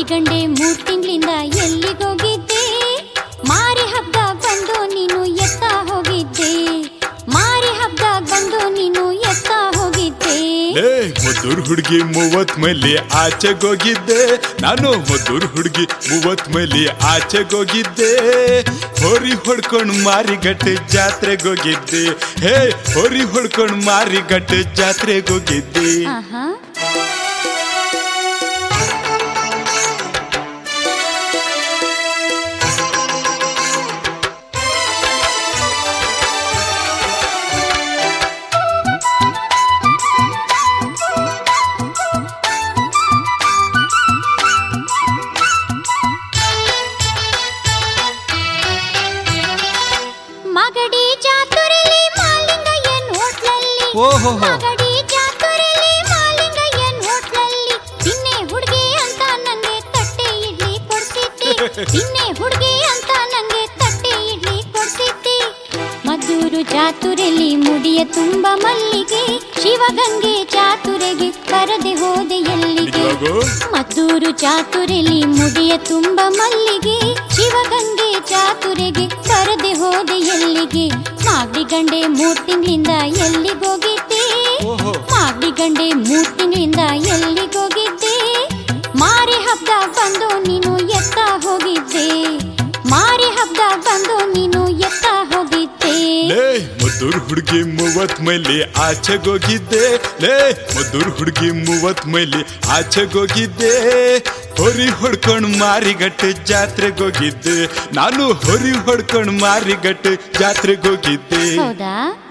ಗಂಡೆ ಮೂರ್ ತಿಂಗಳಿಂದ ಎಲ್ಲಿಗೋಗಿದ್ದೆ ಮಾರಿ ಹಬ್ಬ ಬಂದು ನೀನು ಎತ್ತ ಹೋಗಿದ್ದೆ ಮಾರಿ ಹಬ್ಬ ಬಂದು ನೀನು ಎತ್ತ ಹೋಗಿದ್ದೆ ಲೇ ಮದ್ದೂರ್ ಹುಡುಗಿ ಮೂವತ್ ಮೈಲಿ ಆಚೆಗೋಗಿದ್ದೆ ನಾನು ಮದ್ದೂರ್ ಹುಡುಗಿ ಮೂವತ್ ಮೈಲಿ ಆಚೆಗೋಗಿದ್ದೆ ಹೋರಿ ಹೊಡ್ಕೊಂಡ್ ಮಾರಿಗಟ್ಟೆ ಜಾತ್ರೆಗೋಗಿದ್ದೆ ಹೇ ಹೋರಿ ಹೊಡ್ಕೊಂಡ್ ಮಾರಿಗಟ್ಟೆ ಜಾತ್ರೆಗೋಗಿದ್ದೆ ಆಹಾ ಮಗಡಿ ಜಾತುರಲಿ ಮಾಲಿಂಗಯ್ಯನ್ ಹೋಟ್ಲಲ್ಲಿ ಓಹೋಹೋ. ಮಗಡಿ ಜಾತುರಲಿ ಮಾಲಿಂಗಯ್ಯನ್ ಹೋಟ್ಲಲ್ಲಿ ತಿನ್ನೆ ಹುಡುಗಿ ಅಂತ ನಂಗೆ ತಟ್ಟೆ ಇಡ್ಲಿ ಕೊಡ್ಸಿದ್ದೆ ತಿನ್ನೆ ಹುಡುಗಿ ಅಂತ ನಂಗೆ ತಟ್ಟೆ ಇಡ್ಲಿ ಕೊಡ್ಸಿದ್ದೆ ಮದ್ದೂರು ಜಾತುರಲ್ಲಿ ಮುಡಿಯ ತುಂಬ ಮಲ್ಲಿಗೆ ಶಿವಗಂಗೆ ಜಾತುರೆಗೆ ಬರದೆ ಹೋದೆ ಎಲ್ಲಿಗೆ ನಿಜವಾಗೂ? ಮದ್ದೂರು ಚಾತುರೆಲಿ ಮುಡಿಯ ತುಂಬ ಮಲ್ಲಿಗೆ ಶಿವಗಂಗೆ ಚಾತುರೆಗೆ ಬರದೆ ಹೋದೆ ಎಲ್ಲಿಗೆ ಮಾಗಡಿ ಗಂಡೆ ಮೂರ್ ತಿಂಗಳಿಂದ ಎಲ್ಲಿಗೋಗಿದ್ದೆ ಓಹೋ. ಮಾಗಡಿ ಗಂಡೆ ಮೂರ್ ತಿಂಗಳಿಂದ ಎಲ್ಲಿಗೋಗಿದ್ದೆ ಮಾರಿ ಹಬ್ಬ ಬಂದು ನೀನು ಎತ್ತ ಹೋಗಿದ್ದೆ ಮಾರಿ ಹಬ್ಬ ಬಂದು ನೀನು ಎತ್ತ ಹೋಗಿದ್ದೆ ಲೇ ಮದ್ದೂರ್ ಹುಡುಗಿ ಮೂವತ್ ಮೈಲಿ ಆಚೆಗೋಗಿದ್ದೆ ಲೇ ಮದ್ದೂರ್ ಹುಡುಗಿ ಮೂವತ್ ಮೈಲಿ ಆಚೆಗೋಗಿದ್ದೆ ಹೊರಿ ಹೊಡ್ಕೊಂಡ್ ಮಾರಿಗಟ್ಟೆ ಜಾತ್ರೆಗೋಗಿದ್ದೆ ನಾನು ಹೊರಿ ಹೊಡ್ಕೊಂಡ್ ಮಾರಿಗಟ್ಟೆ ಜಾತ್ರೆಗೋಗಿದ್ದೆ ಹೌದಾ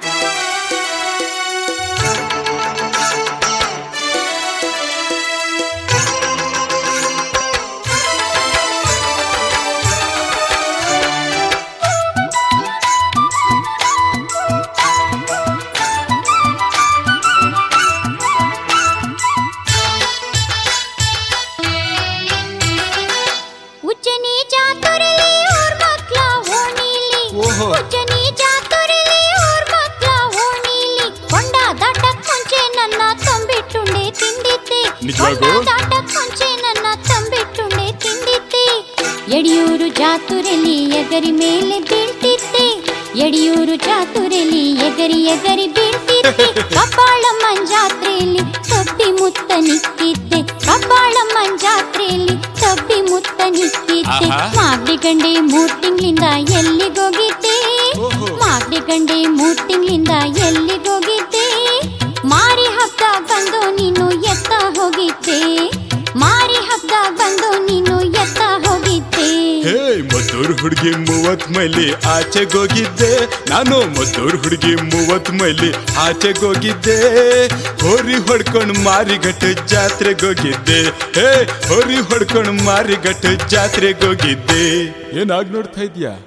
ಉಜ್ಜನಿ ಜಾತುರಲಿ ಊರ್ ಮಕ್ಳ ಓಣಿಲಿ ಓಹೋ. ಉಜ್ಜನಿ ಜಾತುರಲಿ ಊರ್ ಮಕ್ಳ ಓಣಿಲಿ ಕೊಂಡ ದಾಟಕ್ ಮುಂಚೆ ನನ್ನ ತಂಬಿಟ್ಟುಂಡೆ ತಿಂದಿದ್ದೆ ನಿಜವಾಗೂ? ಕೊಂಡ ದಾಟಕ್ ಮುಂಚೆ ನನ್ನ ತಂಬಿಟ್ಟುಂಡೆ ತಿಂದಿದ್ದೆ ಯಡಿಯೂರು ಜಾತುರಲಿ ಎಗರಿ ಮೇಲೆ ಬೀಳ್ತಿದ್ದೆ ಯಡಿಯೂರು ಜಾತುರಲಿ ಎಗರಿ ಎಗರಿ ಬೀಳ್ತಿದ್ದೆ ಕಬ್ಬಾಳಮ್ಮನ್ ಜಾತ್ರೆಯಲ್ಲಿ ತಬ್ಬಿ ಮುತ್ತ ನಿಕ್ಕಿದ್ದೆ ಕಬ್ಬಾಳಮ್ಮನ್ ಜಾತ್ರೆಯಲ್ಲಿ ತಬ್ಬಿ ಮುತ್ತ ನಿಕ್ಕಿದ್ದೆ ಆಹಾ. ಮಾಗಡಿ ಗಂಡೆ ಮೂರ್ ತಿಂಗಳಿಂದ ಎಲ್ಲಿಗೋಗಿದ್ದೆ ಓಹೋ. ಮಾಗಡಿ ಗಂಡೆ ಮೂರ್ ತಿಂಗಳಿಂದ ಎಲ್ಲಿಗೋಗಿದ್ದೆ ಮಾರಿ ಹಬ್ಬ ಬಂದು ನೀನು ಎತ್ತ ಹೋಗಿದ್ದೆ ಮಾರಿ ಹಬ್ಬ ಬಂದು ನೀನು ಎತ್ತ ಹೋಗಿದ್ದೆ ಹೇ ಮದ್ದೂರ್ ಹುಡುಗಿ ಮೂವತ್ ಮೈಲಿ ಆಚೆಗೋಗಿದ್ದೆ ನಾನು ಮದ್ದೂರ್ ಹುಡುಗಿ ಮೂವತ್ ಮೈಲಿ ಆಚೆಗೋಗಿದ್ದೆ ಹೋರಿ ಹೊಡ್ಕೊಂಡ್ ಮಾರಿಗಟ್ಟೆ ಜಾತ್ರೆಗೋಗಿದ್ದೆ ಹೇ ಹೋರಿ ಹೊಡ್ಕೊಂಡ್ ಮಾರಿಗಟ್ಟೆ ಜಾತ್ರೆಗೋಗಿದ್ದೆ ಏನಾಗ್ ನೋಡ್ತಾ ಇದ್ಯಾ